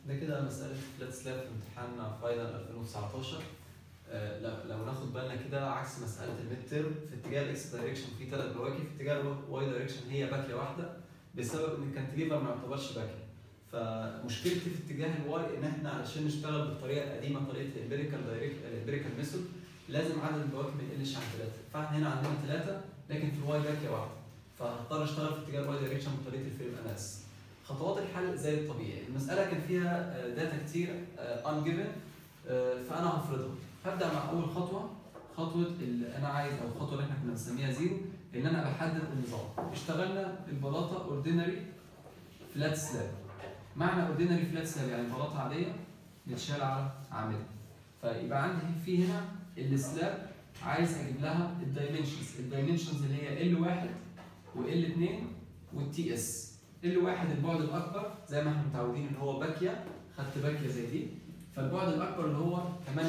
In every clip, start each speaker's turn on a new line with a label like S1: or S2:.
S1: ده كده مسألة فلات سلاب في امتحان فاينل 2019 آه، لو- لو ناخد بالنا كده عكس مسألة الميد تيرم في اتجاه الاكس دايركشن في ثلاث بواكي في اتجاه الواي دايركشن هي باكية واحدة بسبب ان الكانتليفر ما يعتبرش باكية فمشكلتي في اتجاه الواي ان احنا علشان نشتغل بالطريقة القديمة طريقة الامبيريكال دايركت الامبيريكال ميثود لازم عدد البواكي ما يقلش عن ثلاثة فاحنا هنا عندنا ثلاثة لكن في الواي باكية واحدة فهضطر اشتغل في اتجاه الواي دايركشن بطريقة الفريم اناليسيس خطوات الحل زي الطبيعي المسألة كان فيها آه، داتا كتير ان جيفن فأنا هفرضها هبدأ مع أول خطوة خطوة اللي أنا عايز أو الخطوة اللي احنا كنا بنسميها زيرو إن أنا بحدد النظام اشتغلنا بالبلاطة اوردينري فلات سلاب معنى اوردينري فلات سلاب يعني بلاطة عادية متشال على عاملة فيبقى عندي في هنا السلاب عايز اجيب لها الدايمنشنز الدايمنشنز اللي هي ال1 وال2 والتي اس ال1 البعد الاكبر زي ما احنا متعودين اللي هو باكيه خدت باكيه زي دي فالبعد الاكبر اللي هو 8.2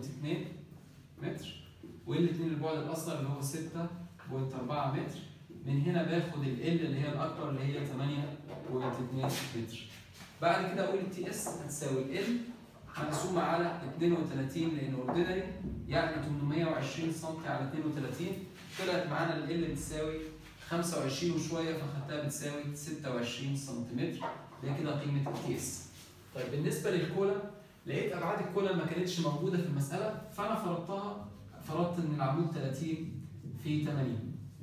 S1: متر وال2 البعد الاصغر اللي هو 6.4 متر من هنا باخد ال اللي هي الاكبر اللي هي 8.2 متر بعد كده اقول التي اس هتساوي ال مقسومه على 32 لان اوردينري يعني 820 سم على 32 طلعت معانا ال ال بتساوي 25 وشويه فخدتها بتساوي 26 سنتيمتر ده كده قيمه التي اس طيب بالنسبه للكولا لقيت ابعاد الكولا ما كانتش موجوده في المساله فانا فرضتها فرضت ان العمود 30 في 80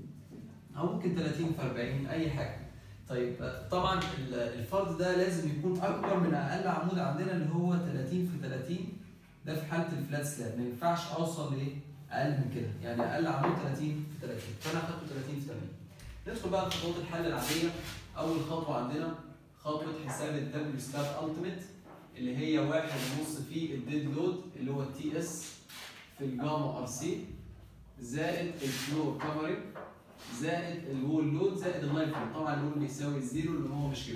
S1: او ممكن 30 في 40 اي حاجه طيب آه، طبعا ال- الفرض ده لازم يكون اكبر من اقل عمود عندنا اللي هو 30 في 30 ده في حاله الفلات سلاب ما ينفعش اوصل لايه اقل من كده يعني اقل عمود 30 في 30 فانا اخدته 30 في 80 ندخل بقى في خطوات الحل العاديه اول خطوه عندنا خطوه حساب الدبليو سلاب التيميت اللي هي واحد ونص في الديد لود اللي هو التي اس في الجاما ار سي زائد الفلور كفرنج زائد الوول لود زائد اللايف لود طبعا الوول بيساوي الزيرو اللي هو مش كده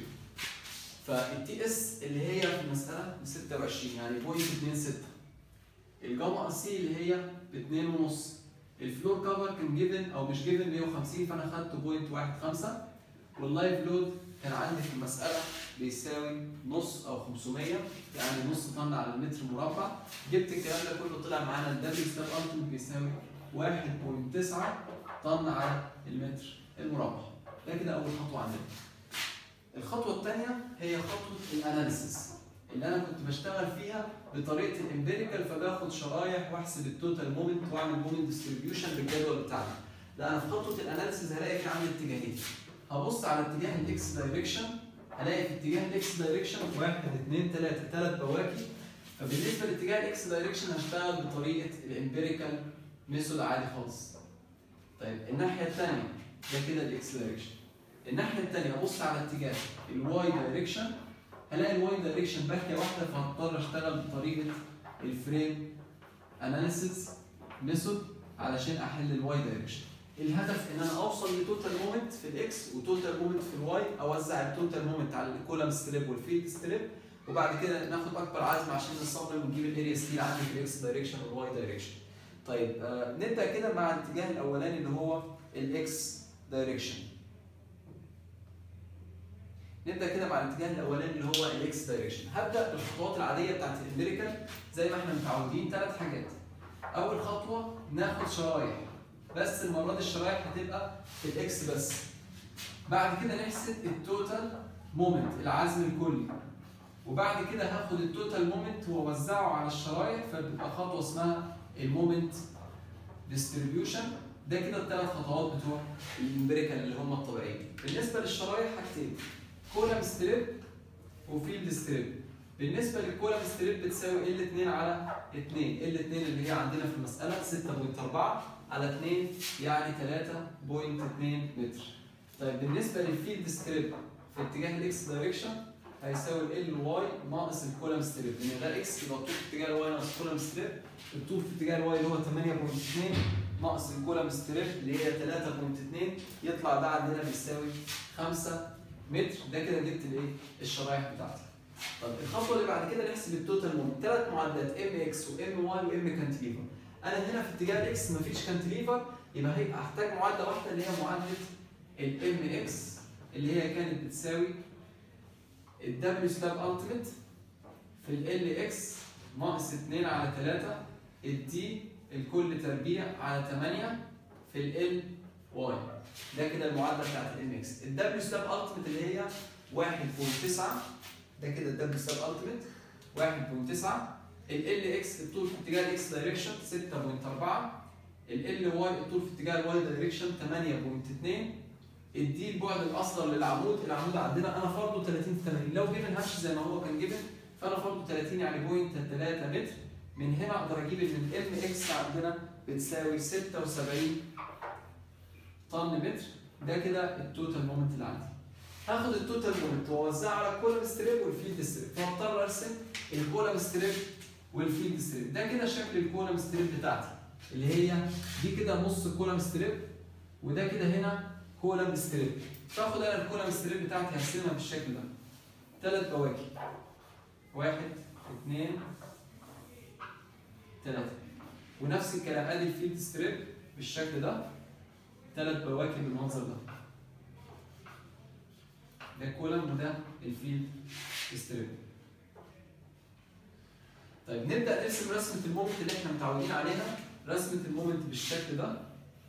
S1: فالتي اس اللي هي في المساله ب 26 يعني بوينت 26 الجاما ار سي اللي هي ب 2 ونص الفلور كفر كان جيفن او مش جيفن 150 فانا خدت بوينت 15 واللايف لود كان عندي في المساله بيساوي نص او 500 يعني نص طن على المتر مربع جبت الكلام ده كله طلع معانا الدبليو سلاب التيميت بيساوي 1.9 طن على المتر المربع ده كده اول خطوه عندنا الخطوه الثانيه هي خطوه الاناليسيس اللي انا كنت بشتغل فيها بطريقه الامبيريكال فباخد شرايح واحسب التوتال مومنت واعمل مومنت ديستريبيوشن بالجدول بتاعنا لا انا في خطوه الاناليسيس هلاقي في عندي اتجاهين هبص على اتجاه الاكس دايركشن هلاقي في اتجاه الاكس دايركشن واحد اثنين ثلاثه ثلاث بواكي فبالنسبه لاتجاه الاكس دايركشن هشتغل بطريقه الامبيريكال ميثود عادي خالص طيب الناحيه الثانيه ده كده الاكس دايركشن الناحيه الثانيه ابص على اتجاه الواي دايركشن هلاقي الواي دايركشن باكيه واحده فهضطر اشتغل بطريقه الفريم اناليسيس ميثود علشان احل الواي دايركشن الهدف ان انا اوصل لتوتال مومنت في الاكس وتوتال مومنت في الواي اوزع التوتال مومنت على الكولم ستريب والفيلد ستريب وبعد كده ناخد اكبر عزم عشان نصمم ونجيب الاريا ستيل عندي في الاكس دايركشن والواي دايركشن طيب آه نبدا كده مع الاتجاه الاولاني اللي هو الاكس دايركشن نبدا كده مع الاتجاه الاولاني اللي هو الاكس دايركشن هبدا بالخطوات العاديه بتاعت الامبيريكال زي ما احنا متعودين ثلاث حاجات اول خطوه ناخد شرايح بس المره دي الشرايح هتبقى في الاكس بس بعد كده نحسب التوتال مومنت العزم الكلي وبعد كده هاخد التوتال مومنت واوزعه على الشرايح فتبقى خطوه اسمها المومنت ديستريبيوشن ده كده الثلاث خطوات بتوع الامبيريكال اللي هم الطبيعيين بالنسبه للشرايح حاجتين كولم ستريب وفيلد ستريب بالنسبه للكولم ستريب بتساوي ال 2 على 2 ال 2 اللي هي عندنا في المساله 6.4 على 2 يعني 3.2 متر طيب بالنسبه للفيلد ستريب في اتجاه الاكس دايركشن هيساوي ال واي ناقص الكولم ستريب لان ده اكس يبقى الطول في اتجاه الواي ناقص الكولم ستريب الطول في اتجاه الواي اللي هو 8.2 ناقص الكولم ستريب اللي هي 3.2 يطلع ده عندنا بيساوي 5 متر ده كده جبت الايه الشرايح بتاعتي طب الخطوه اللي بعد كده نحسب التوتال مومنت ثلاث معادلات ام اكس وام واي وام كانتليفر انا هنا في اتجاه الاكس مفيش كانتليفر يبقى هيبقى هحتاج معادله واحده اللي هي معادله الام اكس اللي هي كانت بتساوي الدبليو سلاب التيميت في ال اكس ناقص 2 على 3 الدي الكل تربيع على 8 في ال واي ده كده المعادله بتاعت الام اكس الدبليو سلاب التيميت اللي هي 1.9 ده كده الدبليو سلاب التيميت 1.9 ال ال اكس الطول في اتجاه الاكس دايركشن 6.4 ال ال واي الطول في اتجاه الواي دايركشن 8.2 الدي البعد الاصغر للعمود العمود عندنا انا فرضه 30 في 80 لو جيفن همشي زي ما هو كان جيفن فانا فرضه 30 يعني بوينت 3 متر من هنا اقدر اجيب ان الام اكس عندنا بتساوي 76 طن متر ده كده التوتال مومنت اللي عندي هاخد التوتال مومنت واوزعها على الكولم ستريب والفيلد ستريب فهضطر ارسم الكولم ستريب والفيلد ستريب ده كده شكل الكولم ستريب بتاعتي اللي هي دي كده نص كولم ستريب وده كده هنا كولم ستريب فاخد انا الكولم ستريب بتاعتي هرسمها بالشكل ده ثلاث بواكي واحد اثنين ثلاثة ونفس الكلام ادي الفيلد ستريب بالشكل ده ثلاث بواكي بالمنظر ده ده كولم وده الفيلد ستريب طيب نبدا نرسم رسمه المومنت اللي احنا متعودين عليها رسمه المومنت بالشكل ده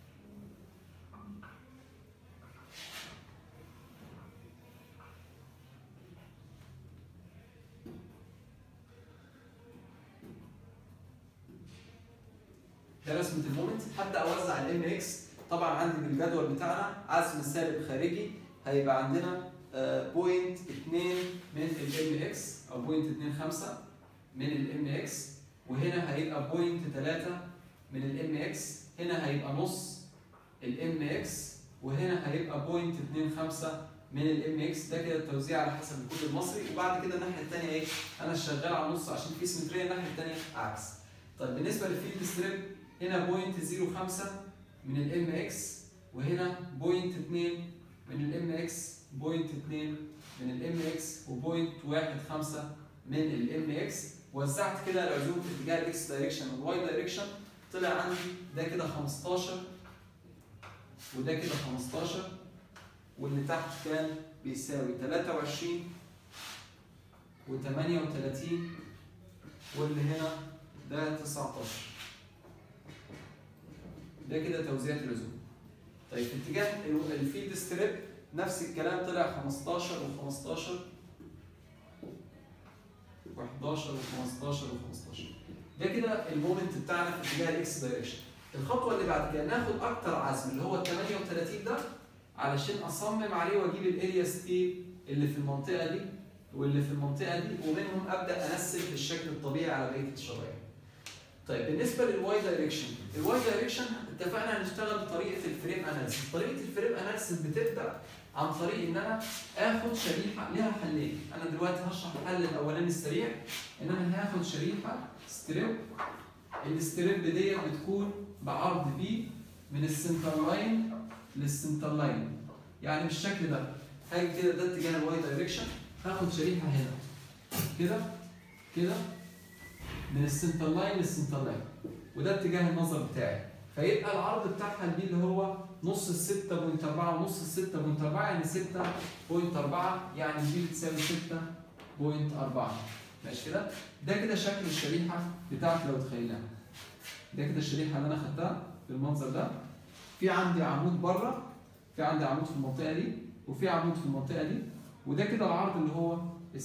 S1: ده رسمه المومنت هبدا اوزع الام اكس طبعا عندي بالجدول بتاعنا عزم السالب خارجي هيبقى عندنا بوينت 2 من الام اكس او بوينت 2 5 من الام اكس وهنا هيبقى بوينت 3 من الام اكس هنا هيبقى نص الام اكس وهنا هيبقى بوينت 2 5 من الام اكس ده كده التوزيع على حسب الكود المصري وبعد كده الناحيه الثانيه ايه انا شغال على النص عشان في سيمتريه الناحيه الثانيه عكس طيب بالنسبه للفيلد ستريب هنا بوينت 05 من الام اكس وهنا بوينت 2 من الام اكس بوينت 2 من الام اكس وبوينت 15 من الام اكس وزعت كده العزوم في اتجاه الاكس دايركشن والواي دايركشن طلع عندي ده كده 15 وده كده 15 واللي تحت كان بيساوي 23 و38 واللي هنا ده 19 ده كده توزيع العزوم طيب في اتجاه الفيلد ستريب نفس الكلام طلع 15 و15 و11 و15 و15 ده كده المومنت بتاعنا في اتجاه الاكس دايركشن الخطوه اللي بعد كده ناخد اكتر عزم اللي هو ال 38 ده علشان اصمم عليه واجيب الاريا ستي اللي في المنطقه دي واللي في المنطقه دي ومنهم ابدا انسب بالشكل الطبيعي على بقيه الشرايح. طيب بالنسبه للواي دايركشن، الواي دايركشن اتفقنا هنشتغل بطريقه الفريم اناليسيس، طريقه الفريم اناليسيس بتبدا عن طريق ان انا اخد شريحه ليها حلين، انا دلوقتي هشرح الحل الاولاني السريع ان انا هاخد شريحه ستريب الستريب ديت بتكون بعرض بي من السنتر لاين للسنتر لاين يعني بالشكل ده هاجي كده ده اتجاه الواي دايركشن هاخد شريحه هنا كده كده من السنتر لاين للسنتر لاين وده اتجاه النظر بتاعي فيبقى العرض بتاعها البي اللي هو نص ال 6.4 ونص ال 6.4 يعني 6.4 يعني البي بتساوي 6.4 ماشي كده؟ ده كده شكل الشريحه بتاعتي لو تخيلناها ده كده الشريحه اللي انا خدتها بالمنظر ده في عندي عمود بره في عندي عمود في المنطقه دي وفي عمود في المنطقه دي وده كده العرض اللي هو ال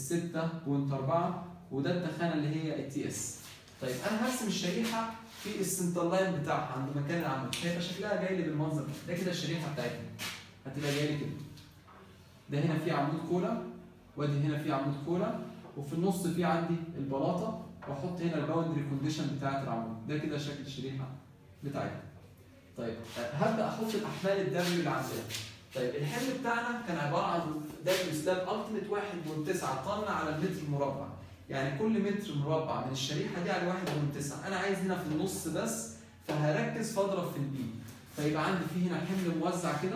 S1: 6.4 وده التخانه اللي هي التي اس طيب انا هرسم الشريحه في السنتر لاين بتاعها عند مكان العمود هيبقى شكلها جاي لي بالمنظر ده ده كده الشريحه بتاعتنا هتبقى جاي لي كده ده هنا في عمود كولا وادي هنا في عمود كولا وفي النص في عندي البلاطه واحط هنا الباوندري كونديشن بتاعت العمود ده كده شكل الشريحه بتاعتنا طيب هبدا احط الاحمال الدبليو اللي عندنا طيب الحمل بتاعنا كان عباره عن دبليو سلاب التيميت 1.9 طن على المتر المربع يعني كل متر مربع من الشريحه دي على 1.9 انا عايز هنا في النص بس فهركز فاضرب في البي فيبقى عندي في هنا حمل موزع كده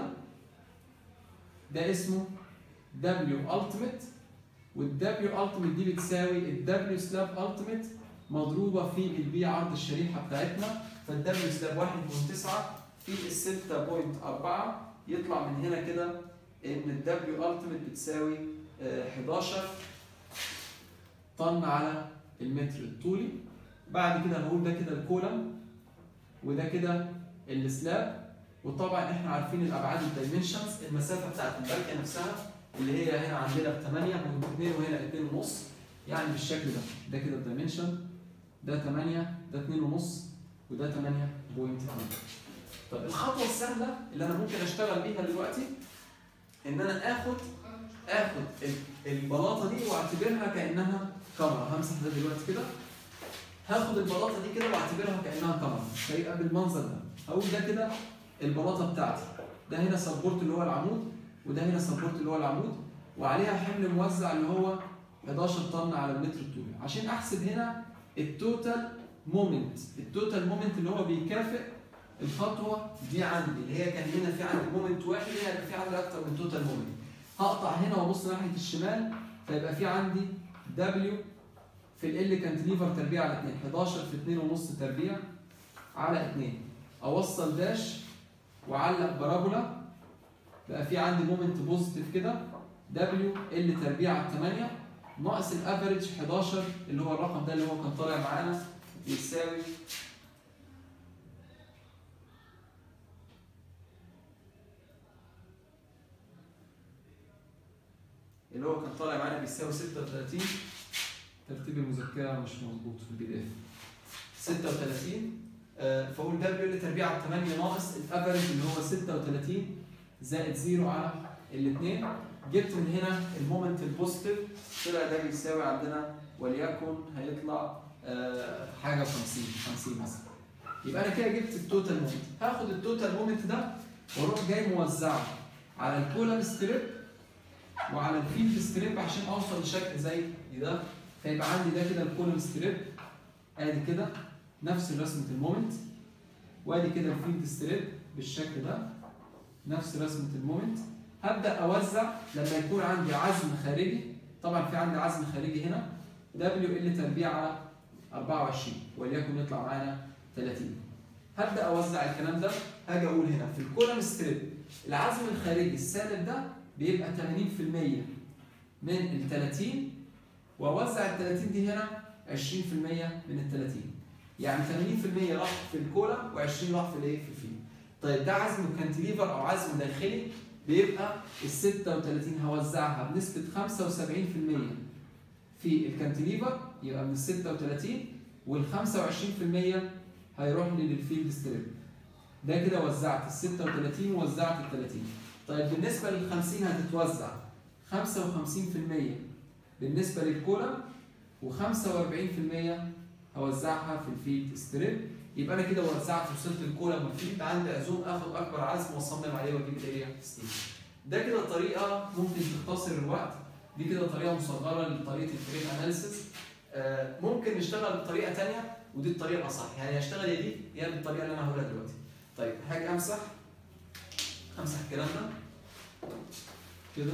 S1: ده اسمه دبليو التيميت والدبليو التيميت دي بتساوي الدبليو سلاب التيميت مضروبه في البي عرض الشريحه بتاعتنا فالدبليو سلاب 1.9 في ال 6.4 يطلع من هنا كده ان الدبليو التيميت بتساوي 11 طن على المتر الطولي بعد كده بقول ده كده الكولم وده كده السلاب وطبعا احنا عارفين الابعاد الدايمنشنز المسافه بتاعت البركه نفسها اللي هي هنا عندنا ب 8 2 وهنا 2 ونص يعني بالشكل ده ده كده الدايمنشن ده 8 ده 2 ونص وده 8.2 طب الخطوه السهله اللي انا ممكن اشتغل بيها دلوقتي ان انا اخد اخد ال- البلاطه دي واعتبرها كانها كاميرا همسح ده دلوقتي كده هاخد البلاطه دي كده واعتبرها كانها كاميرا فيبقى بالمنظر ده هقول ده كده البلاطه بتاعتي ده هنا سبورت اللي هو العمود وده هنا سبورت اللي هو العمود وعليها حمل موزع اللي هو 11 طن على المتر الطولي عشان احسب هنا التوتال مومنت التوتال مومنت اللي هو بيكافئ الخطوه دي عندي اللي هي كان هنا في عندي مومنت واحد هنا هيبقى في عندي اكتر من توتال مومنت هقطع هنا وابص ناحيه الشمال فيبقى في عندي دبليو في ال كانتليفر تربيع على 2 11 في 2 ونص تربيع على 2 اوصل داش واعلق بارابولا بقى في عندي مومنت بوزيتيف كده دبليو ال تربيع على 8 ناقص الافريج 11 اللي هو الرقم ده اللي هو كان طالع معانا يساوي اللي هو كان طالع معانا بيساوي 36 ترتيب المذكره مش مظبوط في البي دي اف 36 آه، فاقول دبليو ال تربيع على 8 ناقص الافريج اللي هو 36 زائد 0 على الاثنين جبت من هنا المومنت البوزيتيف طلع ده بيساوي عندنا وليكن هيطلع آه، حاجه 50 50 مثلا يبقى انا كده جبت التوتال مومنت هاخد التوتال مومنت ده واروح جاي موزعه على الكولم ستريب وعلى الفيلد ستريب عشان اوصل لشكل زي ده فيبقى عندي ده كده الكولم ستريب ادي كده نفس رسمه المومنت وادي كده الفيلد ستريب بالشكل ده نفس رسمه المومنت هبدا اوزع لما يكون عندي عزم خارجي طبعا في عندي عزم خارجي هنا دبليو ال تربيع على 24 وليكن يطلع معانا 30 هبدا اوزع الكلام ده هاجي اقول هنا في الكولم ستريب العزم الخارجي السالب ده بيبقى 80% من ال 30 واوزع ال 30 دي هنا 20% من ال 30 يعني 80% راح في الكولم و20 راح في الايه في الفيل طيب ده عزم كانتليفر او عزم داخلي بيبقى ال 36 هوزعها بنسبه 75% في الكانتليفر يبقى من ال 36 وال 25% هيروح لي للفيلد ستريب ده كده وزعت ال 36 ووزعت ال 30 طيب بالنسبه لل 50 هتتوزع 55% بالنسبه للكولم و45% هوزعها في الفيلد ستريب يبقى انا كده وزعت وصلت الكولم والفيلد عندي عزوم اخد اكبر عزم واصمم عليه واجيب اريا ستيل ده كده طريقه ممكن تختصر الوقت دي كده طريقه مصغره لطريقه الفريم اناليسيس آه، ممكن نشتغل بطريقه ثانيه ودي الطريقه الاصح يعني هشتغل يا دي يا بالطريقه اللي انا هقولها دلوقتي طيب هاجي امسح امسح الكلام ده كده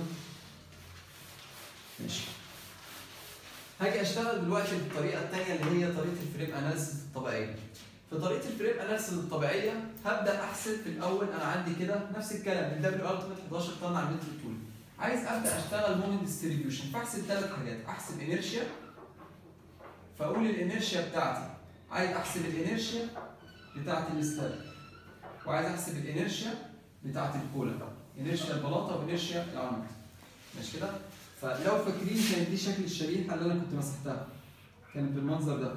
S1: ماشي هاجي اشتغل دلوقتي بالطريقه الثانيه اللي هي طريقه الفريم اناليسيس الطبيعيه في طريقه الفريم اناليسيس الطبيعيه هبدا احسب في الاول انا عندي كده نفس الكلام الدبليو التيميت 11 طن على المتر الطولي عايز ابدا اشتغل مومنت ديستريبيوشن فاحسب ثلاث حاجات احسب انيرشيا فاقول الانيرشيا بتاعتي عايز احسب الانيرشيا بتاعت السلاب وعايز احسب الانيرشيا بتاعت الكولا انيرشيا البلاطه وانيرشيا العمود ماشي كده فلو فاكرين كانت دي شكل الشريحه اللي انا كنت مسحتها كانت بالمنظر ده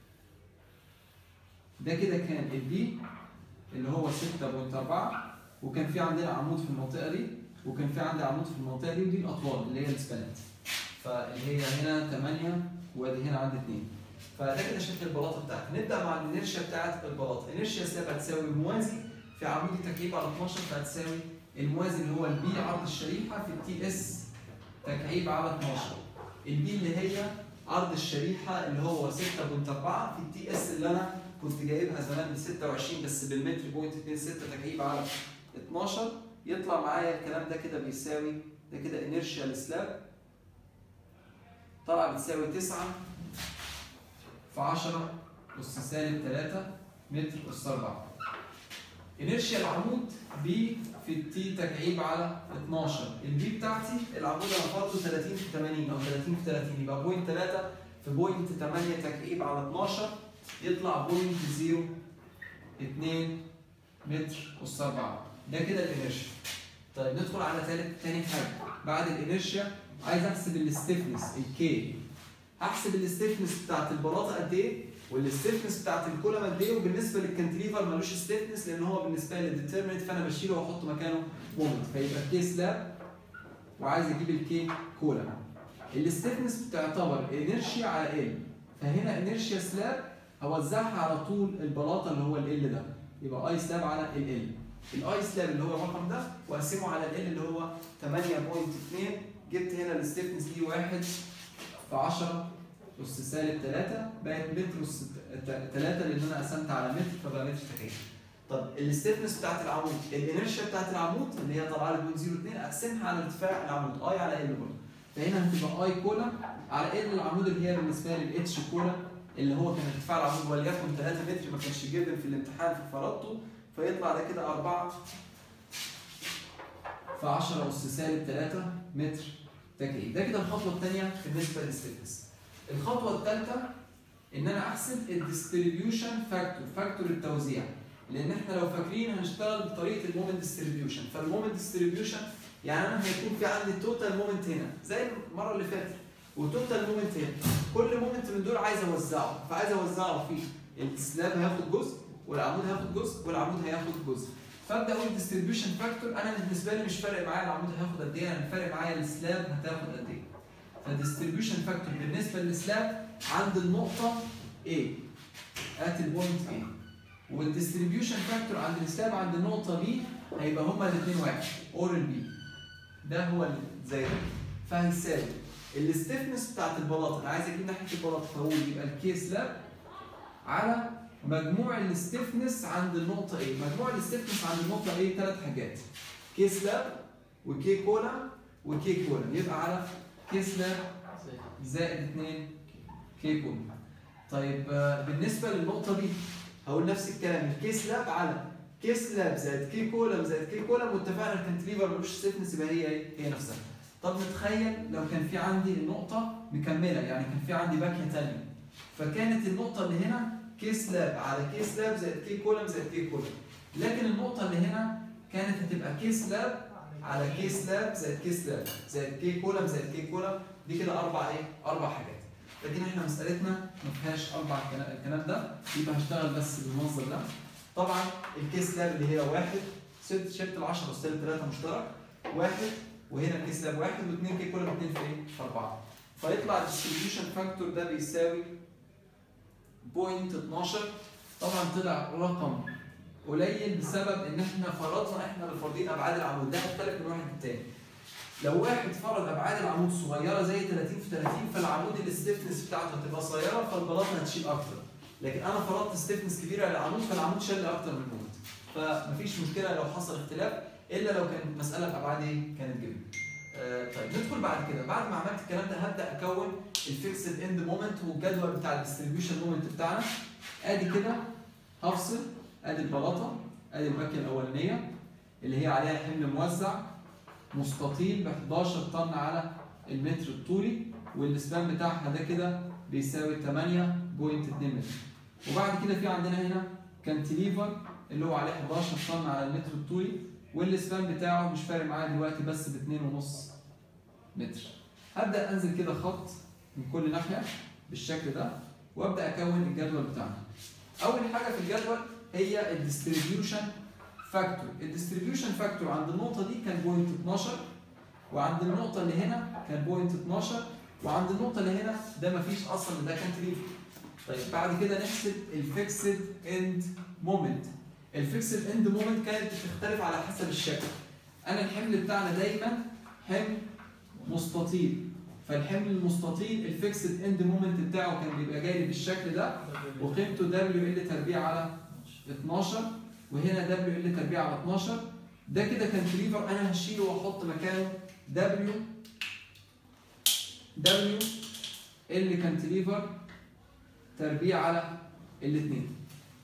S1: ده كده كان البي اللي هو 6.4 وكان في عندنا عمود في المنطقه دي وكان في عندي عمود في المنطقه دي ودي الاطوال اللي هي السبانات فاللي هي هنا 8 وادي هنا عندي 2 فده كده شكل البلاطه بتاعتي نبدا مع الانيرشيا بتاعت البلاطه الانيرشيا سلاب هتساوي موازي في عمود التكعيب على 12 فهتساوي الموازي اللي هو البي عرض الشريحه في التي اس تكعيب على 12 البي اللي هي عرض الشريحه اللي هو 6.4 في التي اس اللي انا كنت جايبها زمان ب 26 بس بالمتر بوينت 26 تكعيب على 12 يطلع معايا الكلام ده كده بيساوي ده كده انيرشيال سلاب طلع بتساوي 9 في 10 أس سالب 3 متر أس 4 انيرشيا العمود بي في التي تكعيب على 12 البي بتاعتي العمود انا فرضه 30 في 80 او 30 في 30 يبقى بوينت 3 في بوينت 8 تكعيب على 12 يطلع بوينت 0 2 متر أس 4 ده كده الانرشيا طيب ندخل على تالت تاني حاجة بعد الانرشيا عايز احسب الستيفنس الكي هحسب الستيفنس بتاعت البلاطه قد ايه والستيفنس بتاعت الكولم قد ايه وبالنسبه للكانتليفر ملوش ستيفنس لان هو بالنسبه لي ديترمنت فانا بشيله واحط مكانه مومنت فيبقى كي سلاب وعايز اجيب الكي كولم الستيفنس بتعتبر انرشيا على ال فهنا انرشيا سلاب هوزعها على طول البلاطه اللي هو ال ده يبقى اي سلاب على ال ال الاي سلاب اللي هو الرقم ده واقسمه على ال اللي هو 8.2 جبت هنا الستيفنس دي 1 في 10 أس سالب 3 بقت متر أس 3 لأن أنا قسمت على متر فبقى متر تكعيب. طب الستيفنس بتاعت العمود الانرشيا بتاعت العمود اللي هي طالعه لي 0.02 اقسمها على ارتفاع العمود اي على ال برضه. فهنا هتبقى اي كولا على ال العمود اللي هي بالنسبه لي الاتش كولا اللي هو كان ارتفاع العمود وليكن 3 متر ما كانش جيفن في الامتحان ففرضته فيطلع ده كده 4 في 10 أس سالب 3 متر تكعيب ده كده الخطوة الثانية بالنسبة للستيفنس الخطوة الثالثة إن أنا أحسب الديستريبيوشن فاكتور فاكتور التوزيع لأن إحنا لو فاكرين هنشتغل بطريقة المومنت ديستريبيوشن فالمومنت ديستريبيوشن يعني أنا هيكون في عندي توتال مومنت هنا زي المرة اللي فاتت وتوتال مومنت هنا كل مومنت من دول عايز أوزعه فعايز أوزعه في السلاب هياخد جزء والعمود هياخد جزء والعمود هياخد جزء فابدا اقول ديستريبيوشن فاكتور انا بالنسبه لي مش فارق معايا العمود هياخد قد ايه انا فارق معايا السلاب هتاخد قد ايه فالديستريبيوشن فاكتور بالنسبه للسلاب عند النقطه A ات البوينت A والديستريبيوشن فاكتور عند السلاب عند النقطه B هيبقى هما الاثنين واحد اور البي ده هو زي ده فهيساوي الستيفنس بتاعت البلاطه انا عايز اجيب ناحيه البلاطه فهو يبقى الكي سلاب على مجموع الستيفنس عند النقطة A، مجموع الستيفنس عند النقطة A ثلاث حاجات كي سلاب وكي كولا وكي كولا يبقى على كي سلاب زائد 2 كي كولا طيب آه، بالنسبة للنقطة B هقول نفس الكلام الكي سلاب على كي سلاب زائد كي كولا زائد كي كولا واتفقنا الكانتليفر ملوش ستيفنس يبقى هي ايه؟ هي نفسها طب نتخيل لو كان في عندي النقطة مكملة يعني كان في عندي باكية تانية فكانت النقطة اللي هنا كي سلاب على كي سلاب زائد كي كولم زائد كي كولم لكن النقطة اللي هنا كانت هتبقى كي سلاب على كي سلاب زائد كي سلاب زائد كي كولم زائد كي كولم دي كده أربع إيه؟ أربع حاجات لكن إحنا مسألتنا ما فيهاش أربع كلا- الكلام ده يبقى هشتغل بس بالمنظر ده طبعا الكي سلاب اللي هي واحد ست شلت ال 10 أس 3 مشترك واحد وهنا الكي سلاب واحد واثنين كي كولم اثنين في إيه؟ في أربعة فيطلع الديستريبيوشن فاكتور ده بيساوي بوينت 12 طبعا طلع رقم قليل بسبب ان احنا فرضنا احنا اللي فارضين ابعاد العمود ده هيختلف من واحد للتاني لو واحد فرض ابعاد العمود صغيره زي 30 في 30 فالعمود الستيفنس بتاعته هتبقى صغيره فالبلاطه هتشيل اكتر لكن انا فرضت ستيفنس كبيره للعمود فالعمود شال اكتر من المومنت فمفيش مشكله لو حصل اختلاف الا لو كانت مساله بابعاد ايه كانت جبن آه طيب ندخل بعد كده بعد ما عملت الكلام ده هبدا اكون الفيكسد اند مومنت والجدول بتاع الديستريبيوشن مومنت بتاعنا ادي كده هفصل ادي البلاطه ادي الباكيه الاولانيه اللي هي عليها حمل موزع مستطيل ب 11 طن على المتر الطولي والسبان بتاعها ده كده بيساوي 8.2 متر وبعد كده في عندنا هنا كانتليفر اللي هو عليه 11 طن على المتر الطولي والسبان بتاعه مش فارق معايا دلوقتي بس ب 2.5 متر هبدا انزل كده خط من كل ناحيه بالشكل ده وابدا اكون الجدول بتاعنا اول حاجه في الجدول هي الديستريبيوشن فاكتور الديستريبيوشن فاكتور عند النقطه دي كان بوينت 12 وعند النقطه اللي هنا كان بوينت 12 وعند النقطه اللي هنا ده مفيش اصلا ده كان تريف طيب بعد كده نحسب الفيكسد اند مومنت الفيكسد اند مومنت كانت بتختلف على حسب الشكل انا الحمل بتاعنا دايما حمل مستطيل فالحمل المستطيل الفيكسد اند مومنت بتاعه كان بيبقى جاي لي بالشكل ده وقيمته دبليو ال تربيع على 12 وهنا دبليو ال تربيع على 12 ده كده كانتليفر انا هشيله واحط مكانه دبليو دبليو ال كانتليفر تربيع على الاثنين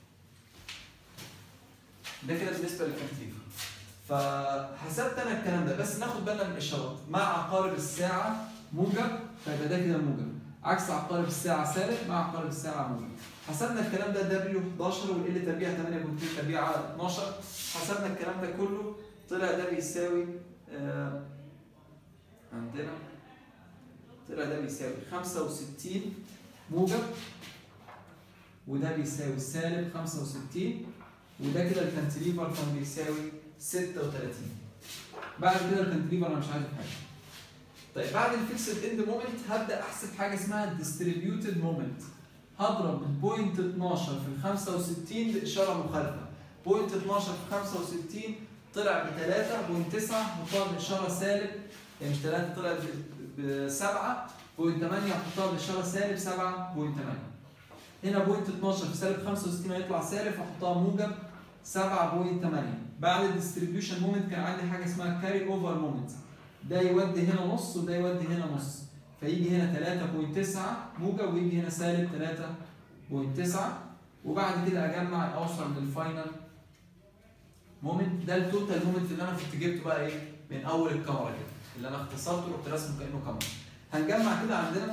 S1: ده كده بالنسبه للكانتليفر فحسبت انا الكلام ده بس ناخد بالنا من الاشارات مع عقارب الساعه موجب فيبقى ده كده موجب
S2: عكس عقارب الساعه سالب مع عقارب الساعه موجب حسبنا الكلام ده دبليو 11 والال تربيع 8.2 تربيع على 12 حسبنا الكلام ده كله طلع ده بيساوي آه عندنا طلع ده بيساوي 65 موجب وده بيساوي سالب 65 وده كده الكانتليفر كان بيساوي 36 بعد كده الكانتليفر انا مش عايز حاجه طيب بعد الفيكسد اند مومنت هبدا احسب حاجه اسمها الديستريبيوتد مومنت هضرب البوينت 12 في ال 65 باشاره مخالفه بوينت 12 في 65 طلع ب 3.9 مقابل اشاره سالب يعني مش 3 طلع ب 7 بوينت 8 احطها باشاره سالب 7.8 هنا بوينت 12 في سالب 65 هيطلع سالب فاحطها موجب 7.8 بعد الديستريبيوشن مومنت كان عندي حاجه اسمها كاري اوفر مومنت ده يودي هنا نص وده يودي هنا نص فيجي هنا 3.9 موجب ويجي هنا سالب 3.9 وبعد كده اجمع اوصل للفاينل مومنت ده التوتال مومنت اللي انا كنت جبته بقى ايه من اول الكاميرا كده اللي انا اختصرته ورحت راسمه كانه كاميرا هنجمع كده عندنا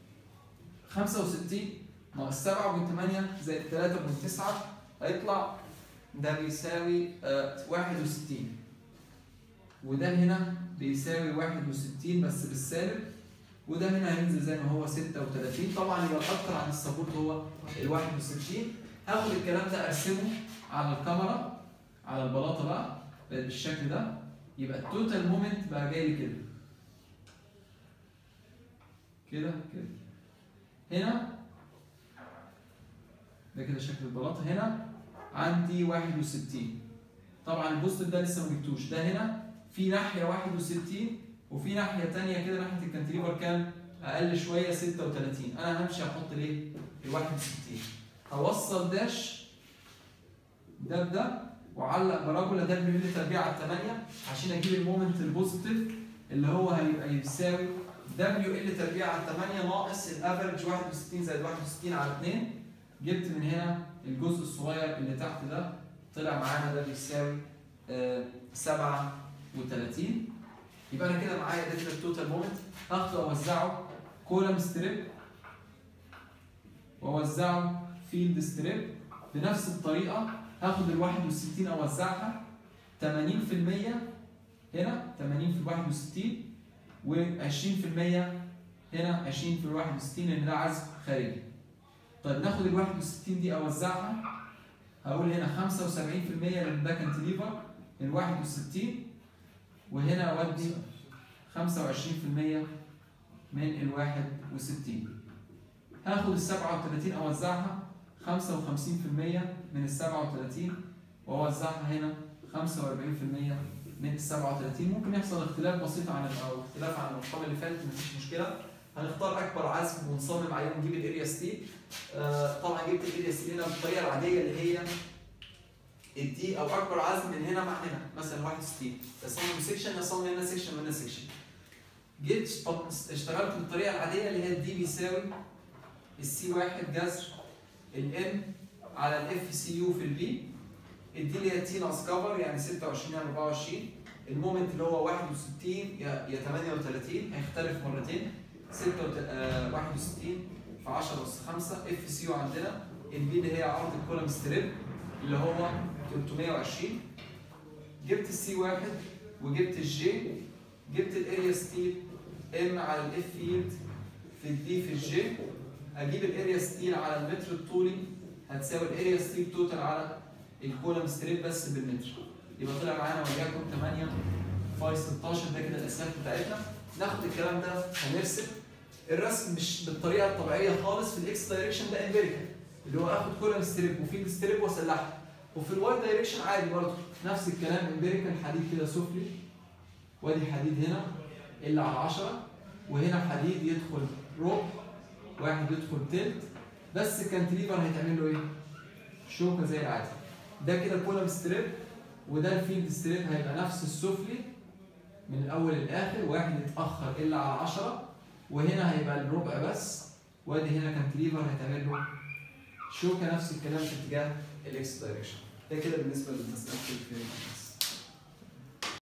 S2: 65 ناقص 7.8 زائد 3.9 هيطلع ده بيساوي آه 61 وده هنا بيساوي 61 بس بالسالب وده هنا هينزل زي ما هو 36 طبعا يبقى الاكتر عن السبورت هو ال 61 هاخد الكلام ده ارسمه على الكاميرا على البلاطه بقى بالشكل ده يبقى التوتال مومنت بقى جاي لي كده كده كده هنا ده كده شكل البلاطه هنا عندي 61 طبعا البوستر ده لسه ما جبتوش ده هنا في ناحيه 61 وفي ناحيه ثانيه كده ناحيه الكانتليفر كام اقل شويه 36 انا همشي احط ليه ال 61 هوصل داش ده بده وعلق براجولا ده بملي تربيع على 8 عشان اجيب المومنت البوزيتيف اللي هو هيبقى يساوي دبليو ال تربيع على 8 ناقص الافرج 61 زائد 61 على 2 جبت من هنا الجزء الصغير اللي تحت ده طلع معانا ده بيساوي آه 37 يبقى انا كده معايا ده كده التوتال مومنت هاخده اوزعه كولم ستريب واوزعه فيلد ستريب بنفس الطريقه هاخد ال 61 اوزعها 80% هنا 80 في 61 و20% هنا 20 في 61 لان ده عزم خارجي. طيب ناخد ال 61 دي اوزعها هقول هنا 75% لان ده كانتليفر ال 61 وهنا اودي 25% من ال 61 هاخد ال 37 اوزعها 55% من ال 37 واوزعها هنا 45% من ال 37 ممكن يحصل اختلاف بسيط عن او اختلاف عن الارقام اللي فاتت مفيش مشكله هنختار اكبر عزم ونصمم عليه ونجيب الاريا ستيل آه طبعا جبت الاريا ستيل هنا بالطريقه العاديه اللي هي الدي او اكبر عزم من هنا مع هنا مثلا 61 اصمم سيكشن اصمم هنا سيكشن وهنا سيكشن جيت طب اشتغلت بالطريقه العاديه اللي هي الدي بيساوي السي واحد جذر الام على الاف سي يو في البي الدي اللي هي تي ناقص كفر يعني 26 يعني 24 المومنت اللي هو 61 يا يا 38 هيختلف مرتين 6 آه 61 في 10 أس 5 اف سي يو عندنا البي اللي هي عرض الكولم ستريب اللي هو 320 جبت السي واحد وجبت الجي جبت الاريا ستيل ام على الاف فيلد في الدي في الجي اجيب الاريا ستيل على المتر الطولي هتساوي الاريا ستيل توتال على الكولم ستريب بس بالمتر يبقى طلع معانا وليكن 8 فاي 16 ده كده الاسلاك بتاعتنا ناخد الكلام ده هنرسم الرسم مش بالطريقه الطبيعيه خالص في الاكس دايركشن ده امبيريكال اللي هو اخد كولم ستريب وفيلد ستريب واسلحها وفي الواي دايركشن عادي برضه نفس الكلام امبيريكال حديد كده سفلي وادي حديد هنا اللي على 10 وهنا حديد يدخل ربع واحد يدخل تلت بس كانتليفر هيتعمل له ايه؟ شوكه زي العادي ده كده كولم ستريب وده الفيلد ستريب هيبقى نفس السفلي من الاول للاخر واحد يتاخر الا على 10 وهنا هيبقى الربع بس وادي هنا كانتليفر هيتعمل له شوكه نفس الكلام في اتجاه الاكس دايركشن ده كده بالنسبه للمساله في